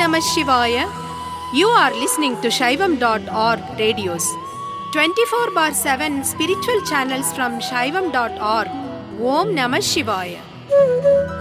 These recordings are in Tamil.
Namah Shivaya. You are listening to Shaivam.org radios. 24 bar 7 spiritual channels from Shaivam.org. Om Namah Shivaya.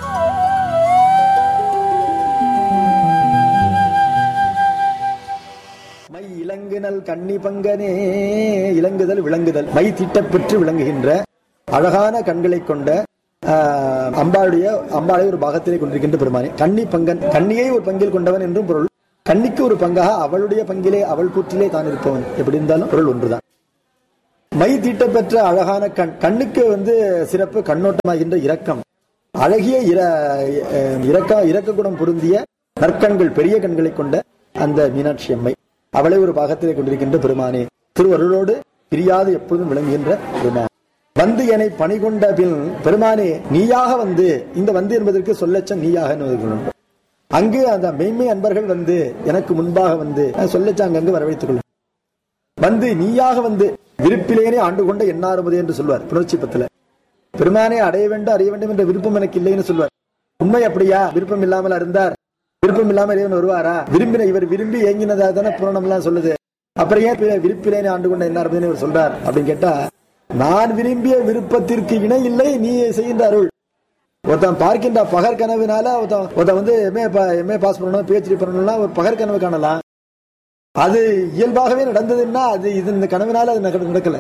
மை இலங்குனல் கன்னி பங்கனே இலங்குதல் விளங்குதல் மை தீட்டப்பெற்று விளங்குகின்ற அழகான கண்களை கொண்ட ஆஹ், அம்பாளுடைய அம்பாளை ஒரு பாகத்திலே கொண்டிருக்கின்ற பெருமானே கன்னி பங்கன் கன்னியை ஒரு பங்கில் கொண்டவன் என்றும் பொருள் கன்னிக்கு ஒரு பங்காக அவளுடைய பங்கிலே அவள் கூற்றிலே தான் இருப்பவன் எப்படி இருந்தாலும் பொருள் ஒன்றுதான் மை தீட்டப்பெற்ற அழகான கண் கண்ணுக்கு வந்து சிறப்பு கண்ணோட்டமாகின்ற இரக்கம் அழகிய இர அஹ் இரக்க இரக்க குணம் பொருந்திய நற்கண்கள் பெரிய கண்களை கொண்ட அந்த மீனாட்சி அம்மை அவளை ஒரு பாகத்திலே கொண்டிருக்கின்ற பெருமானே திருவருளோடு பிரியாது எப்பொழுதும் விளங்குகின்ற பெருமான் வந்து என்னை பணி கொண்ட பின் பெருமானே நீயாக வந்து இந்த வந்து என்பதற்கு சொல்லச்சம் நீயாக என்பதற்கு அங்கு அந்த மெய்மை அன்பர்கள் வந்து எனக்கு முன்பாக வந்து சொல்லச்சம் அங்கங்கு வரவைத்துக் கொள்ளும் வந்து நீயாக வந்து விருப்பிலேனே ஆண்டு கொண்ட எண்ணாறுமது என்று சொல்வார் புணர்ச்சி பத்துல பெருமானே அடைய வேண்டும் அறிய வேண்டும் என்ற விருப்பம் எனக்கு இல்லைன்னு சொல்வார் உண்மை அப்படியா விருப்பம் இல்லாமல் இருந்தார் விருப்பம் இல்லாமல் இறைவன் வருவாரா விரும்பின இவர் விரும்பி ஏங்கினதா தானே புராணம் எல்லாம் சொல்லுது அப்புறம் ஏன் பி- விருப்பிலேனே ஆண்டு கொண்ட எண்ணாறுமதுன்னு இவர் சொல்றார் அப்படின்னு கேட்டா நான் விரும்பிய விருப்பத்திற்கு இணை இல்லை நீ செய்கின்ற அருள் ஒருத்தன் பார்க்கின்ற பகற் கனவினால ஒருத்தன் ஒருத்தன் வந்து எம்ஏ எம்ஏ பாஸ் பண்ணணும் பிஹெச்டி பண்ணணும்னா ஒரு பகற் கனவு காணலாம் அது இயல்பாகவே நடந்ததுன்னா அது இது இந்த கனவினால அது நடக்க- நடக்கல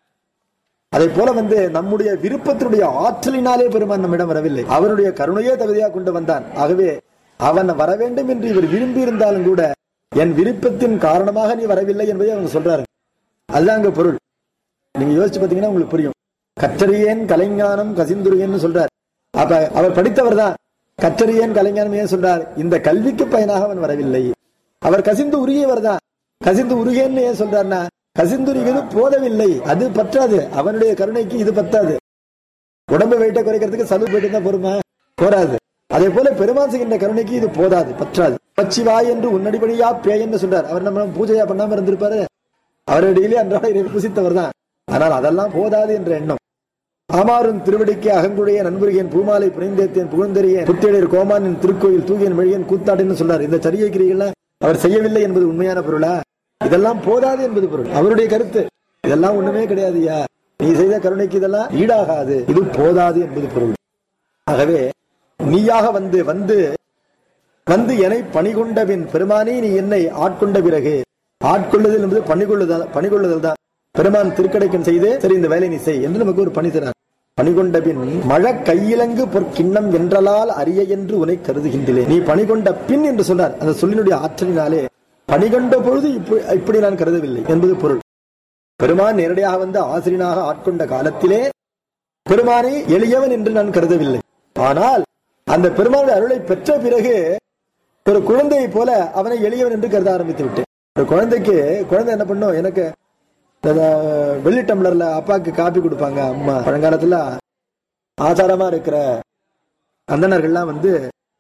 அதை போல வந்து நம்முடைய விருப்பத்தினுடைய ஆற்றலினாலே பெருமான் நம்மிடம் வரவில்லை அவனுடைய கருணையே தகுதியாக கொண்டு வந்தான் ஆகவே அவன் வர வேண்டும் என்று இவர் விரும்பி இருந்தாலும் கூட என் விருப்பத்தின் காரணமாக நீ வரவில்லை என்பதை அவங்க சொல்றாரு அதுதான் அங்க பொருள் நீங்க யோசிச்சு பாத்தீங்கன்னா உங்களுக்கு புரியும் கற்றறியேன் கலைஞானம் கசிந்துரியன்னு சொல்றார் அப்ப அவர் படித்தவர் தான் கற்றறியேன் கலைஞானம் ஏன் சொல்றார் இந்த கல்விக்கு பயனாக அவன் வரவில்லை அவர் கசிந்து உருகியவர் தான் கசிந்து உருகேன்னு ஏன் சொல்றாருன்னா கசிந்துருகிறது போதவில்லை அது பற்றாது அவனுடைய கருணைக்கு இது பத்தாது உடம்பு வெயிட்ட குறைக்கிறதுக்கு சலு போயிட்டு தான் பொறுமா போராது அதே போல பெருமான் செய்கின்ற கருணைக்கு இது போதாது பற்றாது பச்சிவாய் என்று உன்னடிபடியா பேய் என்று சொல்றார் அவர் நம்ம பூஜையா பண்ணாம இருந்திருப்பாரு அவரடியிலே அன்றாட இறை புசித்தவர் தான் ஆனால் அதெல்லாம் போதாது என்ற எண்ணம் ஆமாறும் திருவடிக்கு அகங்குடைய நண்புரியன் பூமாலை புனைந்தேத்தேன் புகழ்ந்தெறியேன் புத்தேடர் கோமானின் திருக்கோயில் தூகியன் மெழியன் கூத்தாடுன்னு சொல்றார் இந்த சரியை கிரிகள்லாம் அவர் செய்யவில்லை என்பது உண்மையான பொருளா இதெல்லாம் போதாது என்பது பொருள் அவருடைய கருத்து இதெல்லாம் ஒண்ணுமே கிடையாதுயா நீ செய்த கருணைக்கு இதெல்லாம் ஈடாகாது இது போதாது என்பது பொருள் ஆகவே நீயாக வந்து வந்து வந்து என்னை பணிகொண்ட பின் பெருமானே நீ என்னை ஆட்கொண்ட பிறகு ஆட்கொள்ளுதல் என்பது பணிகொள்ளுதல் பணிகொள்ளுதல் தான் பெருமான் திருக்கடைக்கன் செய்து சரி இந்த வேலை நீ செய் என்று நமக்கு ஒரு பணி தரார் பணிகொண்ட பின் மழ கையிலங்கு பொற்கிண்ணம் என்றலால் அரிய என்று உனை கருதுகின்றேன் நீ பணிகொண்ட பின் என்று சொன்னார் அந்த சொல்லினுடைய ஆற்றலினாலே பணிகொண்ட பொழுது இப்ப- இப்படி நான் கருதவில்லை என்பது பொருள் பெருமான் நேரடியாக வந்து ஆசிரியனாக ஆட்கொண்ட காலத்திலே பெருமானை எளியவன் என்று நான் கருதவில்லை ஆனால் அந்த பெருமானுடைய அருளை பெற்ற பிறகு ஒரு குழந்தையை போல அவனை எளியவன் என்று கருத ஆரம்பித்து விட்டேன் ஒரு குழந்தைக்கு குழந்தை என்ன பண்ணும் எனக்கு இந்த வெள்ளி டம்ளர்ல அப்பாவுக்கு காப்பி கொடுப்பாங்க அம்மா பழங்காலத்துல ஆச்சாரமா இருக்கிற அந்தணர்கள்லாம் வந்து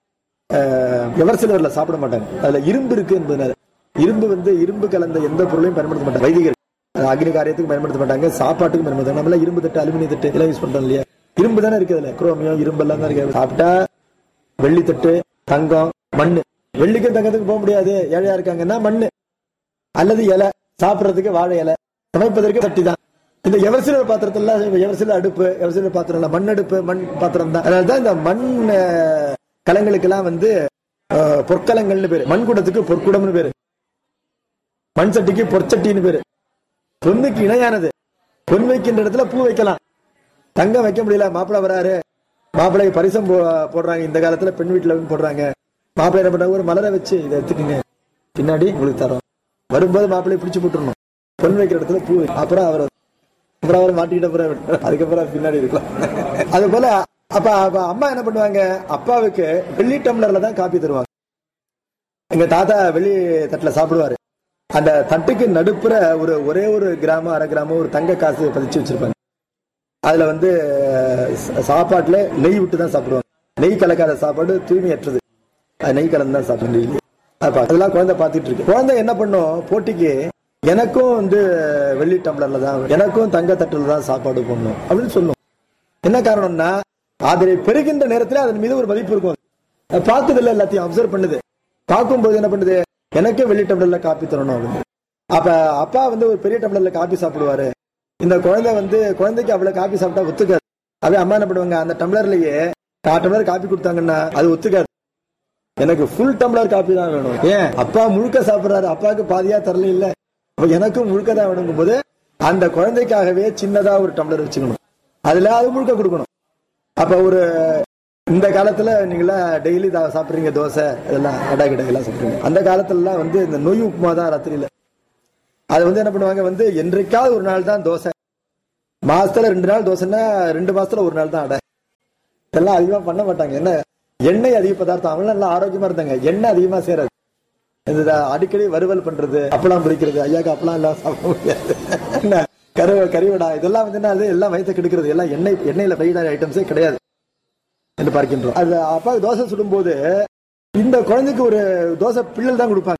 அஹ், எவர் சிலர்ல சாப்பிட மாட்டாங்க அதுல இரும்பு இருக்கு என்பதனால இரும்பு வந்து இரும்பு கலந்த எந்த பொருளையும் பயன்படுத்த மாட்டாங்க வைதிகர் அது அக்னி காரியத்துக்கு பயன்படுத்த மாட்டாங்க சாப்பாட்டுக்கும் பயன்படுத்த மாட்டாங்க நம்மள இரும்பு தட்டு அலுமினிய தட்டு எல்லாம் யூஸ் பண்றோம் இல்லையா இரும்பு தானே இருக்கு அதுல குரோமியம் இரும்பு எல்லாம் தான் இருக்கு சாப்பிட்டா வெள்ளி தட்டு தங்கம் மண்ணு வெள்ளிக்கும் தங்கத்துக்கும் போக முடியாது ஏழையா இருக்காங்கன்னா மண்ணு அல்லது இலை சாப்பிடுறதுக்கு வாழை இலை சமைப்பதற்கு தட்டி தான் இந்த எவர்சிலர் பாத்திரத்துல எவர்சிலர் அடுப்பு எவர்சிலர் பாத்திரம் இல்ல மண் அடுப்பு மண் பாத்திரம் தான் அதனாலதான் இந்த மண் அஹ், கலங்களுக்கெல்லாம் வந்து அஹ், பொற்கலங்கள்னு பேரு மண் குடத்துக்கு பொற்குடம்னு பேரு மண் சட்டிக்கு பொற்சட்டின்னு பேரு பொண்ணுக்கு இணையானது பொன் வைக்கின்ற இடத்துல பூ வைக்கலாம் தங்கம் வைக்க முடியல மாப்பிள்ளை வராரு மாப்பிள்ளை பரிசம் போ- போடுறாங்க இந்த காலத்துல பெண் வீட்டுல வந்து போடுறாங்க மாப்பிள்ளை என்ன பண்றாங்க ஒரு மலரை வச்சு இதை எடுத்துக்கங்க பின்னாடி உங்களுக்கு தரோம் வரும்போது மாப்பிள்ளையை பிடிச்சு போட்டுருணும் பொன் வைக்கிற இடத்துல பூ வை. அப்புறம் அவர் அப்புறம் அவர் மாட்டிக்கிட்ட அப்புறம் விட்டுறாரு. அதுக்கப்புறம் பின்னாடி இருக்கலாம் அது போல அப்ப அப்ப அம்மா என்ன பண்ணுவாங்க அப்பாவுக்கு வெள்ளி டம்ளர்ல தான் காப்பி தருவாங்க எங்க தாத்தா வெள்ளி தட்டுல சாப்பிடுவாரு அந்த தட்டுக்கு நடுப்புற ஒரு ஒரே ஒரு கிராமம் அரை கிராமம் ஒரு தங்க காசு பதிச்சு வச்சிருப்பாங்க அதுல வந்து ச- சாப்பாட்டுல நெய் விட்டு தான் சாப்பிடுவாங்க நெய் கலக்காத சாப்பாடு தூய்மையற்றது அது நெய் கலந்து தான் சாப்பிட டெய்லி அது பா- அதெல்லாம் குழந்தை பார்த்துட்டு இருக்கு குழந்தை என்ன பண்ணும் போட்டிக்கு எனக்கும் வந்து வெள்ளி டம்ளர்ல தான் எனக்கும் தங்க தட்டுல தான் சாப்பாடு போடணும் அப்படின்னு சொல்லும் என்ன காரணம்னா அதை பெறுகின்ற நேரத்துல அதன் மீது ஒரு மதிப்பு இருக்கும் அது பார்க்குது இல்ல எல்லாத்தையும் அப்சர்வ் பண்ணுது பார்க்கும்போது என்ன பண்ணுது எனக்கே வெள்ளி டம்ளர்ல காப்பி தரணும் அப்படின்னு அப்ப அப்பா வந்து ஒரு பெரிய டம்ளர்ல காப்பி சாப்பிடுவாரு இந்த குழந்தை வந்து குழந்தைக்கு அவ்வளவு காப்பி சாப்பிட்டா ஒத்துக்காது அப்படியே அம்மா என்ன பண்ணுவாங்க அந்த டம்ளர்லயே கால் டம்ளர் காப்பி கொடுத்தாங்கன்னா அது ஒத்துக்காது எனக்கு ஃபுல் டம்ளர் காப்பி தான் வேணும் ஏன் அப்பா முழுக்க சாப்பிடுறாரு அப்பாவுக்கு பாதியா தரல இல்ல அப்ப எனக்கும் முழுக்க தான் வேணுங்கும் போது அந்த குழந்தைக்காகவே சின்னதா ஒரு டம்ளர் வச்சுக்கணும் அதுல அது முழுக்க கொடுக்கணும் அப்ப ஒரு இந்த காலத்துல நீங்களா டெய்லி சாப்பிடுறீங்க தோசை இதெல்லாம் அடா கிடா எல்லாம் சாப்பிடுறீங்க அந்த காலத்துல எல்லாம் வந்து இந்த நொய் உப்புமா தான் ராத்திரியில அது வந்து என்ன பண்ணுவாங்க வந்து என்றைக்காவது ஒரு நாள் தான் தோசை மாசத்துல ரெண்டு நாள் தோசைன்னா ரெண்டு மாசத்துல ஒரு நாள் தான் அடை இதெல்லாம் அதிகமா பண்ண மாட்டாங்க என்ன எண்ணெய் அதிக பதார்த்தம் அவங்க நல்லா ஆரோக்கியமா இருந்தாங்க எண்ணெய் அதிகமா சேராது இந்த அடிக்கடி வறுவல் பண்றது அப்பளம் பிடிக்கிறது ஐயாக்கு அப்பளம் எல்லாம் சாப்பிட முடியாது என்ன கரு கறிவடா இதெல்லாம் வந்து என்ன அது எல்லாம் வயிற்ற கெடுக்கிறது எல்லாம் எண்ணெய் எண்ணெயில பயிர ஐட்டம்ஸே கிடையாது என்று பார்க்கின்றோம் அது அப்பா தோசை சுடும்போது இந்த குழந்தைக்கு ஒரு தோசை பிள்ளல் தான் கொடுப்பாங்க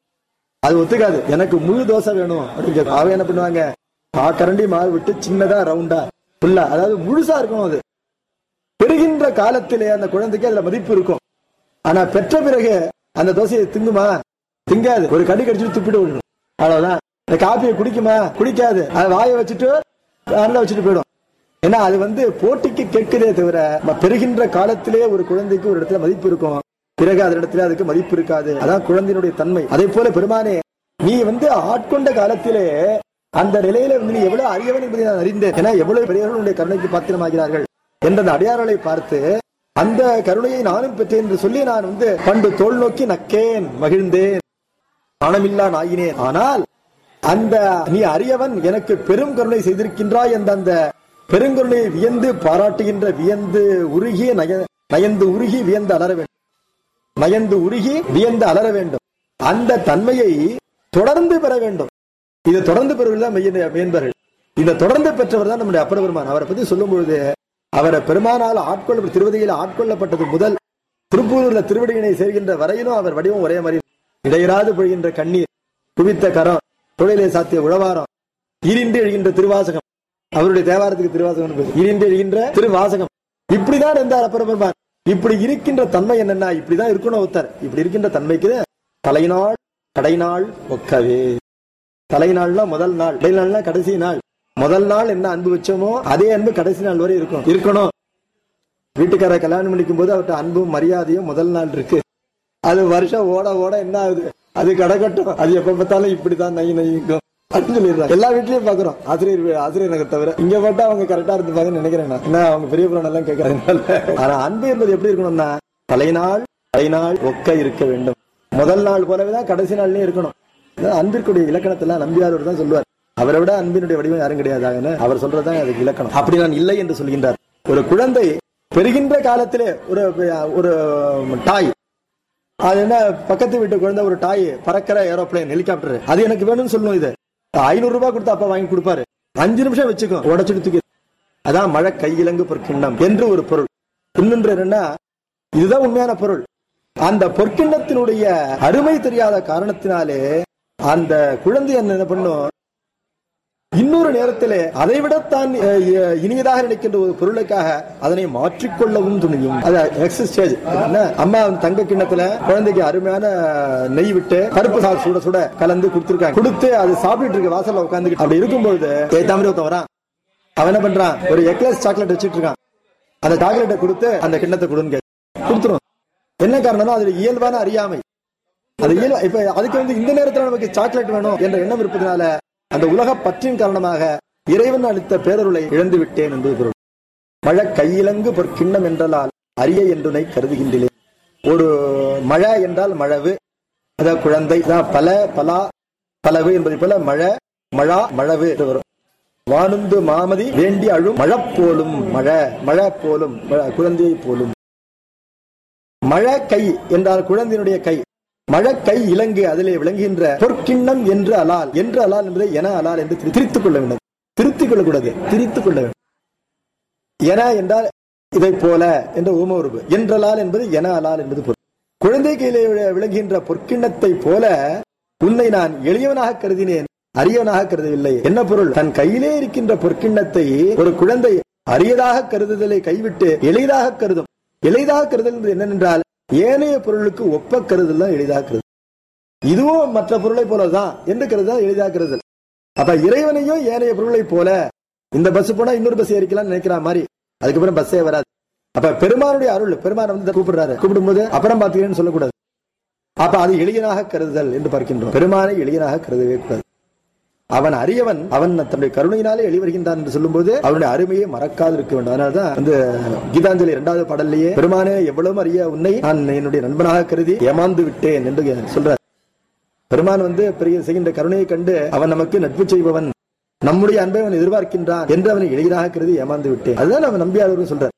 அது ஒத்துக்காது எனக்கு முழு தோசை வேணும் அப்படின்னு கேட்கும். அவன் என்ன பண்ணுவாங்க கா கரண்டி மாவு விட்டு சின்னதா ரவுண்டா ஃபுல்லா அதாவது முழுசா இருக்கணும் அது பெறுகின்ற காலத்திலே அந்த குழந்தைக்கு அதுல மதிப்பு இருக்கும் ஆனா பெற்ற பிறகு அந்த தோசையை திங்குமா திங்காது ஒரு கடி கடிச்சிட்டு துப்பிட்டு விடணும் அவ்வளவுதான் இந்த காப்பியை குடிக்குமா குடிக்காது அதை வாயை வச்சுட்டு அண்ணல வச்சுட்டு போயிடும் ஏன்னா அது வந்து போட்டிக்கு கேட்குதே தவிர ம- பெறுகின்ற காலத்திலே ஒரு குழந்தைக்கு ஒரு இடத்துல மதிப்பு இருக்கும் பிறகு அந்த இடத்துல அதுக்கு மதிப்பு இருக்காது அதான் குழந்தையினுடைய தன்மை அதே போல பெருமானே நீ வந்து ஆட்கொண்ட காலத்திலே அந்த நிலையில வந்து நீ எவ்வளவு அறியவன் என்பதை நான் அறிந்தேன் ஏன்னா எவ்வளவு பெரியவர்களுடைய கருணைக்கு பாத்திரமாகிறார்கள் என்ற அந்த அடையாளங்களை பார்த்து அந்த கருணையை நானும் பெற்றேன் என்று சொல்லி நான் வந்து பண்டு தோல் நோக்கி நக்கேன் மகிழ்ந்தேன் மனமில்லா நாயினேன் ஆனால் அந்த நீ அறியவன் எனக்கு பெரும் கருணை செய்திருக்கின்றாய் என்ற அந்த பெருங்கருணையை வியந்து பாராட்டுகின்ற வியந்து உருகி நய நயந்து உருகி வியந்து அலற வேண்டும் நயந்து உருகி வியந்து அலற வேண்டும் அந்த தன்மையை தொடர்ந்து பெற வேண்டும் இது தொடர்ந்து பெறுவதுதான் மெய்ய- மெய்யன்பர்கள் இந்த தொடர்ந்து பெற்றவர் தான் நம்முடைய அப்பர பெருமான் அவரை பத்தி சொல்லும் பொழுது அவரை பெருமானால் ஆட்கொள்ள திருவதியில் ஆட்கொள்ளப்பட்டது முதல் திருப்பூர்ல திருவடியினை சேர்கின்ற வரையிலும் அவர் வடிவம் ஒரே மாதிரி இடையராது பொழிகின்ற கண்ணீர் குவித்த கரம் தொழிலை சாத்திய உழவாரம் ஈரின்றி எழுகின்ற திருவாசகம் அவருடைய தேவாரத்துக்கு திருவாசகம் பேரு. ஈரின்றி எழுகின்ற திருவாசகம் இப்படிதான் இருந்தார் அப்பர பெருமான் இப்படி இருக்கின்ற தன்மை என்னன்னா இப்படிதான் இருக்கணும் ஒருத்தர் இப்படி இருக்கின்ற தன்மைக்கு தலைநாள் கடைநாள் ஒக்கவே தலைநாள்னா முதல் நாள் இடைநாள்னா கடைசி நாள் முதல் நாள் என்ன அன்பு வச்சோமோ அதே அன்பு கடைசி நாள் வரை இருக்கும் இருக்கணும் வீட்டுக்கார கல்யாணம் பண்ணிக்கும் போது அவர்கிட்ட அன்பும் மரியாதையும் முதல் நாள் இருக்கு அது வருஷம் ஓட ஓட என்ன ஆகுது அது கடக்கட்டும் அது எப்ப பார்த்தாலும் இப்படிதான் நை நைக்கும் அப்படின்னு சொல்லிடுறாங்க எல்லா வீட்லயும் பாக்குறோம் ஆசிரியர் வீ- ஆசிரியர் நகர் தவிர இங்க பார்த்தா அவங்க கரெக்டா இருந்துப்பாங்கன்னு நினைக்கிறேன் நான். என்ன அவங்க பெரிய புராணம் எல்லாம் கேட்கறாங்க ஆனா அன்பு என்பது எப்படி இருக்கணும்னா தலைநாள் தலைநாள் ஒக்க இருக்க வேண்டும் முதல் நாள் போலவேதான் கடைசி நாள்லயும் இருக்கணும் அதான் அன்பிற்குடைய இலக்கணத்தெல்லாம் நம்பியார் தான் சொல்லுவார் அவரை விட அன்பினுடைய வடிவம் யாரும் கிடையாதுன்னு அவர் சொல்றதுதான் அதுக்கு இலக்கணம் அப்படி நான் இல்லை என்று சொல்கின்றார் ஒரு குழந்தை பெறுகின்ற காலத்திலே ஒரு ஒரு டாய் அது என்ன பக்கத்து வீட்டு குழந்தை ஒரு டாய் பறக்கிற ஏரோப்ளேன் ஹெலிகாப்டர் அது எனக்கு வேணும்னு சொல்லணும் இது ஐநூறு ரூபாய் கொடுத்து அப்பா வாங்கி கொடுப்பாரு அஞ்சு நிமிஷம் வச்சுக்கும் உடச்சுட்டு தூக்கி அதான் மழை கையிலங்கு பொற்கிண்ணம் என்று ஒரு பொருள் இன்னொன்று என்னன்னா இதுதான் உண்மையான பொருள் அந்த பொற்கிண்ணத்தினுடைய அருமை தெரியாத காரணத்தினாலே அந்த குழந்தை என்ன பண்ணும் இன்னொரு நேரத்திலே அதை விடத்தான் அஹ், அஹ், இனியதாக நினைக்கின்ற ஒரு பொருளுக்காக அதனை மாற்றிக்கொள்ளவும் துணியும் அது நெக்ஸ்ட் ஸ்டேஜ் என்ன அம்மா வந்து தங்க கிண்ணத்துல குழந்தைக்கு அருமையான நெய் விட்டு கருப்பு சாதம் சுட சுட கலந்து கொடுத்துருக்காங்க கொடுத்து அது சாப்பிட்டு இருக்க வாசல்ல உட்காந்து அப்படி இருக்கும்போது ஏத்தாமரி ஒருத்தன் வரான் அவன் என்ன பண்றான் ஒரு எக்லஸ் சாக்லேட் வச்சிட்டு இருக்கான் அந்த சாக்லேட்டை கொடுத்து அந்த கிண்ணத்தை கொடுன்னு கேட்க கொடுத்துரும் என்ன காரணம்னா அது இயல்பான அறியாமை அது இயல்பு இப்ப அதுக்கு வந்து இந்த நேரத்துல நமக்கு சாக்லேட் வேணும் என்ற எண்ணம் இருப்பதனால அந்த உலக பற்றின் காரணமாக இறைவன் அளித்த பேரருளை இழந்து விட்டேன் என்பது பொருள் மழை கையிலங்கு பொற்கிண்ணம் என்றலால் அரிய என்றுனை கருதுகின்றேன் ஒரு மழை என்றால் மழவு அதாவது குழந்தை அதான் பல பலா பலவு என்பதை போல மழை மழா மழவு என்று வரும் வானுந்து மாமதி வேண்டி அழும் மழப்போலும் மழை மழை போலும் மழை- குழந்தையை போலும் மழை கை என்றால் குழந்தையினுடைய கை மழை கை இலங்கு அதிலே விளங்குகின்ற பொற்கிண்ணம் என்று அலால் என்று அலால் என்பதை என அலால் என்று திரி- திரித்துக் கொள்ள வேண்டும் திருத்திக் கொள்ளக்கூடாது திரித்துக் கொள்ள வேண்டும் என என்றால் இதை போல என்ற ஊம உருவு என்றலால் என்பது என அலால் என்பது பொருள் குழந்தை கையிலே வி- விளங்குகின்ற பொற்கிண்ணத்தை போல உன்னை நான் எளியவனாக கருதினேன் அரியவனாக கருதவில்லை என்ன பொருள் தன் கையிலே இருக்கின்ற பொற்கிண்ணத்தை ஒரு குழந்தை அரியதாக கருதுதலை கைவிட்டு எளிதாக கருதும் எளிதாக கருதல் என்பது என்னவென்றால் ஏனைய பொருளுக்கு ஒப்ப கருதல் தான் எளிதாக்குறது இதுவும் மற்ற பொருளை போலதான் என்று கருதுதான் எளிதாக்குறது அப்ப இறைவனையும் ஏனைய பொருளை போல இந்த பஸ் போனா இன்னொரு பஸ் ஏறிக்கலாம்னு நினைக்கிற மாதிரி அதுக்கப்புறம் பஸ்ஸே வராது அப்ப பெருமானுடைய அருள் பெருமான் வந்து கூப்பிடுறாரு கூப்பிடும்போது அப்புறம் பாத்துக்கிறேன்னு சொல்லக்கூடாது அப்ப அது எளியனாக கருதுதல் என்று பார்க்கின்றோம் பெருமானை எளியனாக கருதவே கூடாது அவன் அறியவன் அவன் தன்னுடைய கருணையினாலே வெளிவருகின்றான் என்று சொல்லும்போது அவனுடைய அருமையை மறக்காது இருக்க வேண்டும் அதனாலதான் அந்த கீதாஞ்சலி இரண்டாவது பாடல்லையே பெருமானே எவ்வளவு அறிய உன்னை நான் என்னுடைய நண்பனாக கருதி ஏமாந்து விட்டேன் என்று சொல்றார் பெருமான் வந்து பெரிய செய்கின்ற கருணையை கண்டு அவன் நமக்கு நட்பு செய்பவன் நம்முடைய அன்பை அவன் எதிர்பார்க்கின்றான் என்று அவனை எளிதாக கருதி ஏமாந்து விட்டேன் அதுதான் அவன் நம்பியாளர் சொல்றார்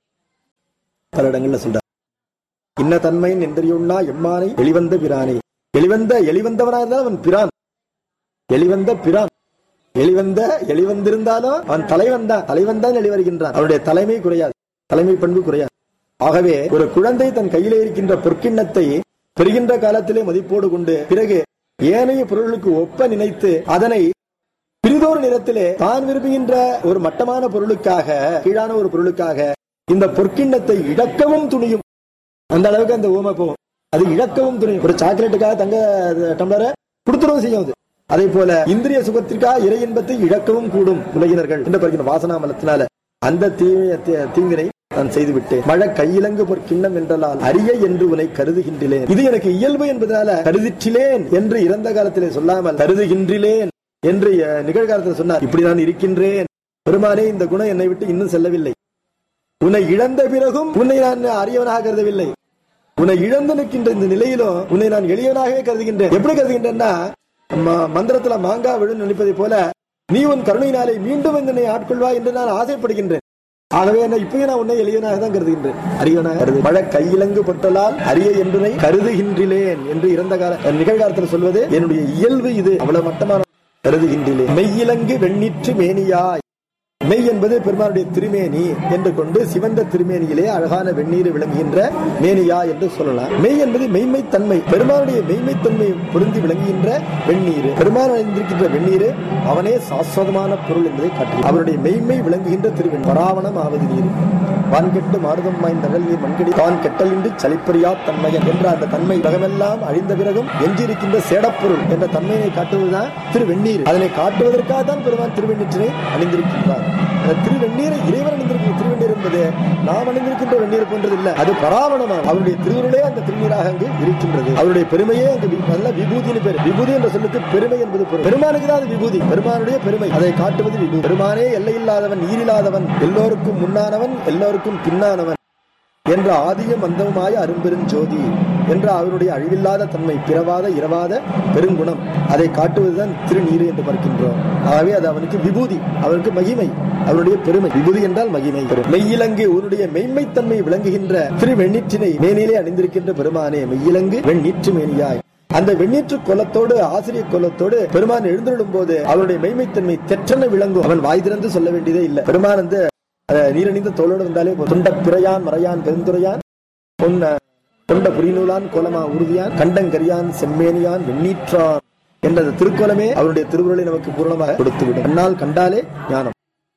பல இடங்கள்ல சொல்றார் இன்ன தன்மையின் எந்திரியுண்ணா எம்மானை எளிவந்த பிரானே எளிவந்த எளிவந்தவனா இருந்தால் அவன் பிரான் எளிவந்த பிரான் எளிவந்த எளிவந்திருந்தாலும் அவன் தலைவன் தான் தலைவன் தான் எளிவருகின்றான் அவனுடைய தலைமை குறையாது தலைமை பண்பு குறையாது ஆகவே ஒரு குழந்தை தன் கையிலே இருக்கின்ற பொற்கிண்ணத்தை பெறுகின்ற காலத்திலே மதிப்போடு கொண்டு பிறகு ஏனைய பொருளுக்கு ஒப்ப நினைத்து அதனை பிரிதொரு நிறத்திலே தான் விரும்புகின்ற ஒரு மட்டமான பொருளுக்காக கீழான ஒரு பொருளுக்காக இந்த பொற்கிண்ணத்தை இழக்கவும் துணியும் அந்த அளவுக்கு அந்த ஊமை போகும் அது இழக்கவும் துணியும் ஒரு சாக்லேட்டுக்காக தங்க டம்ளரை கொடுத்துடவும் செய்யும் அது அதே போல இந்திரிய சுகத்திற்காக இறை இன்பத்தை இழக்கவும் கூடும் உலகினர்கள் என்று பார்க்கிற வாசனா மலத்தினால அந்த தீமைய தீ- தீங்கினை நான் செய்து விட்டேன் மழை கையிலங்கு பொற்கிண்ணம் என்றலால் அரிய என்று உன்னை கருதுகின்றேன் இது எனக்கு இயல்பு என்பதனால கருதிற்றிலேன் என்று இறந்த காலத்திலே சொல்லாமல் கருதுகின்றேன் என்று அஹ், நிகழ்காலத்தில் சொன்னார் இப்படி நான் இருக்கின்றேன் பெருமானே இந்த குணம் என்னை விட்டு இன்னும் செல்லவில்லை உன்னை இழந்த பிறகும் உன்னை நான் அரியவனாக கருதவில்லை உன்னை இழந்து நிற்கின்ற இந்த நிலையிலும் உன்னை நான் எளியவனாகவே கருதுகின்றேன் எப்படி கருதுகின்றேன்னா ம- மந்திரத்துல மாங்கா விழுந்து நினைப்பதை போல நீ உன் கருணையினாலே மீண்டும் என்னை ஆட்கொள்வாய் என்று நான் ஆசைப்படுகின்றேன் ஆகவே என்ன இப்பயும் நான் உன்னை எளியவனாக தான் கருதுகின்றேன் அரியவனாக கருது மழை கையிலங்கு பட்டலால் அரிய என்றுனை கருதுகின்றேன் என்று இறந்த கால நிகழ்காலத்தில் சொல்வது என்னுடைய இயல்பு இது அவ்வளவு மட்டமான கருதுகின்றேன் மெய்யிலங்கு வெண்ணிற்று மேனியாய் மெய் என்பது பெருமானுடைய திருமேனி என்று கொண்டு சிவந்த திருமேனியிலே அழகான வெந்நீர் விளங்குகின்ற மேனியா என்று சொல்லலாம் மெய் என்பது மெய்மை தன்மை பெருமானுடைய மெய்மை தன்மை பொருந்தி விளங்குகின்ற வெந்நீர் பெருமான் அணிந்திருக்கின்ற வெந்நீர் அவனே சாஸ்வதமான பொருள் என்பதை காட்டுகிறது அவருடைய மெய்மை விளங்குகின்ற திருவெண் பராவணம் ஆவது நீர் வான்கெட்டு மாறுதம் வாய்ந்த நகல் நீர் மண்கடி தான் கெட்டலின்றி சலிப்பறியா தன்மையன் என்ற அந்த தன்மை உலகமெல்லாம் அழிந்த பிறகும் எஞ்சியிருக்கின்ற சேடப்பொருள் என்ற தன்மையை காட்டுவதுதான் திருவெண்ணீர் அதனை காட்டுவதற்காக தான் பெருமான் திருவெண்ணீற்றினை அணிந்திருக்கின்றார் அந்த திருவெண்ணீரை இறைவன் அணிந்திருக்கிற திருவெண்ணீர் என்பது நாம் அணிந்திருக்கின்ற வெந்நீர் போன்றது இல்ல அது பராவணமாம் அவருடைய திருவுருளே அந்த திருநீராக அங்கு இருக்கின்றது அவருடைய பெருமையே அங்கு வி- நல்ல விபூதினு பேர் விபூதி என்ற சொல்லுக்கு பெருமை என்பது பொருள் பெருமானுக்கு தான் அது விபூதி பெருமானுடைய பெருமை அதை காட்டுவது விபூதி பெருமானே எல்லையில்லாதவன் ஈரில்லாதவன் எல்லோருக்கும் முன்னானவன் எல்லோருக்கும் பின்னானவன் என்ற ஆதியும் அந்தமுமாய அரும்பெருஞ்சோதி என்ற அவருடைய அழிவில்லாத தன்மை பிறவாத இரவாத பெருங்குணம் அதை காட்டுவதுதான் திருநீரு என்று பார்க்கின்றோம் ஆகவே அது அவனுக்கு விபூதி அவனுக்கு மகிமை அவருடைய பெருமை விபூதி என்றால் மகிமை மெய்யிலங்கு உன்னுடைய மெய்மைத்தன்மை விளங்குகின்ற திரு வெண்ணீற்றினை மேனிலே அணிந்திருக்கின்ற பெருமானே மெய்யிலங்கு வெண்ணீற்று மேனியாய் அந்த வெண்ணீற்று கொலத்தோடு ஆசிரியர் கொலத்தோடு பெருமான் எழுந்திருடும் போது அவருடைய மெய்மைத்தன்மை தெற்றென விளங்கும் அவன் வாய் திறந்து சொல்ல வேண்டியதே இல்லை பெருமான் வந்து அஹ், நீரணிந்த தோளோடு வந்தாலே துண்ட பிறையான் மறையான் பெருந்துரையான் பொன்ன கொண்ட புரிநூலான் கோலமா உறுதியான் கண்டங்கரியான் செம்மேனியான் வெண்ணீற்றான் என்ற அந்த திருக்கோலமே அவருடைய திருவுருளை நமக்கு பூரணமாக கொடுத்துவிடும் கண்ணால் கண்டாலே ஞானம்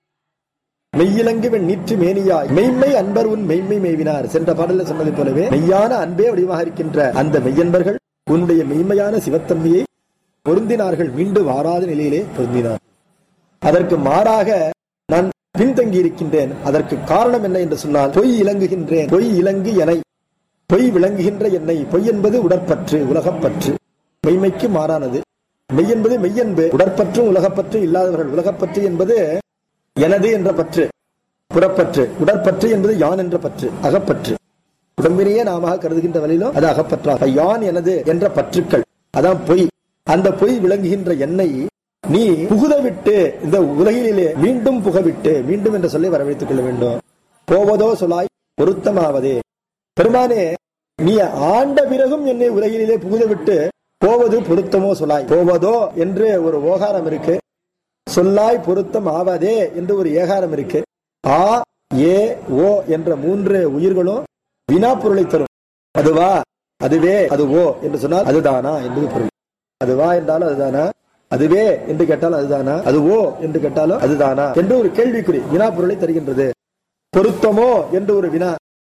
மெய்யிலங்கு வெண்ணீற்று மேனியாய் மெய்மை அன்பர் உன் மெய்மை மேவினார் சென்ற பாடலில் சொன்னதை போலவே மெய்யான அன்பே வடிவாக இருக்கின்ற அந்த மெய்யன்பர்கள் உன்னுடைய மெய்மையான சிவத்தன்மையை பொருந்தினார்கள் மீண்டு வாராத நிலையிலே பொருந்தினார் அதற்கு மாறாக நான் பின்தங்கி இருக்கின்றேன் அதற்கு காரணம் என்ன என்று சொன்னால் பொய் இலங்குகின்றேன் பொய் இலங்கு எனை பொய் விளங்குகின்ற என்னை பொய் என்பது உடற்பற்று உலகப்பற்று மெய்மைக்கு மாறானது மெய் என்பது மெய்யன்பு உடற்பற்றும் உலகப்பற்றும் இல்லாதவர்கள் உலகப்பற்று என்பது எனது என்ற பற்று புறப்பற்று உடற்பற்று என்பது யான் என்ற பற்று அகப்பற்று உடம்பினையே நாம கருதுகின்ற வழியிலும் அது அகப்பற்றா அப்ப யான் எனது என்ற பற்றுக்கள் அதான் பொய் அந்த பொய் விளங்குகின்ற என்னை நீ புகுத விட்டு இந்த உலகிலே மீண்டும் புகவிட்டு மீண்டும் என்ற சொல்லை வரவழைத்துக் கொள்ள வேண்டும் போவதோ சொலாய் பொருத்தமாவதே பெருமானே நீ ஆண்ட பிறகும் என்னை உலகிலே புகுத விட்டு போவது பொருத்தமோ சொலாய் போவதோ என்று ஒரு ஓகாரம் இருக்கு சொல்லாய் பொருத்தம் ஆவதே என்று ஒரு ஏகாரம் இருக்கு ஆ ஏ ஓ என்ற மூன்று உயிர்களும் வினா பொருளை தரும் அதுவா அதுவே அது ஓ என்று சொன்னால் அதுதானா என்பது பொருள் அதுவா என்றாலும் அதுதானா அதுவே என்று கேட்டாலும் அதுதானா அது ஓ என்று கேட்டாலும் அதுதானா என்று ஒரு கேள்விக்குறி வினா பொருளை தருகின்றது பொருத்தமோ என்று ஒரு வினா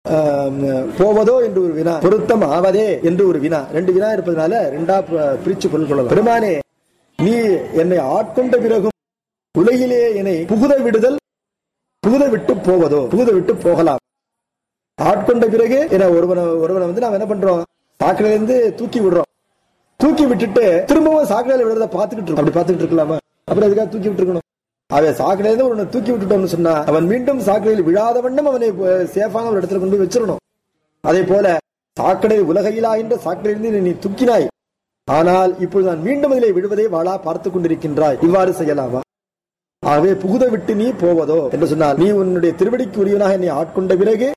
ஆம், போவதோ என்று ஒரு வினா பொருத்தம் ஆவதே என்று ஒரு வினா ரெண்டு வினா இருப்பதனால ரெண்டா ப- பிரிச்சு பொருள் கொள்ளலாம் பெருமானே நீ என்னை ஆட்கொண்ட பிறகும் உலகிலே என்னை புகுத விடுதல் புகுத விட்டு போவதோ புகுத விட்டு போகலாம் ஆட்கொண்ட பிறகு என்ன ஒருவனை ஒருவனை வந்து நாம் என்ன பண்றோம் சாக்கடையில இருந்து தூக்கி விடுறோம் தூக்கி விட்டுட்டு திரும்பவும் சாக்கடையில விடுறத பாத்துக்கிட்டு இருக்கோம் அப்படி பாத்துக்கிட்டு இருக்கலாமா அப்புறம் அதுக்காக தூக்கி விட்டுருக்கணும் அவன் சாக்கடையில இருந்து உன்னை தூக்கி விட்டுட்டோம்னு சொன்னா அவன் மீண்டும் சாக்கடையில் விழாத வண்ணம் அவனை அஹ், சேஃபான ஒரு இடத்துல கொண்டு போய் வச்சிடணும் அதே போல சாக்கடை உலகையிலா என்ற சாக்கடையிலிருந்து நீ தூக்கினாய் ஆனால் இப்பொழுது நான் மீண்டும் அதிலே விழுவதை வாழா பார்த்துக் கொண்டிருக்கின்றாய் இவ்வாறு செய்யலாமா ஆகவே புகுத விட்டு நீ போவதோ என்று சொன்னால் நீ உன்னுடைய திருவடிக்கு உரியவனாக என்னை ஆட்கொண்ட பிறகு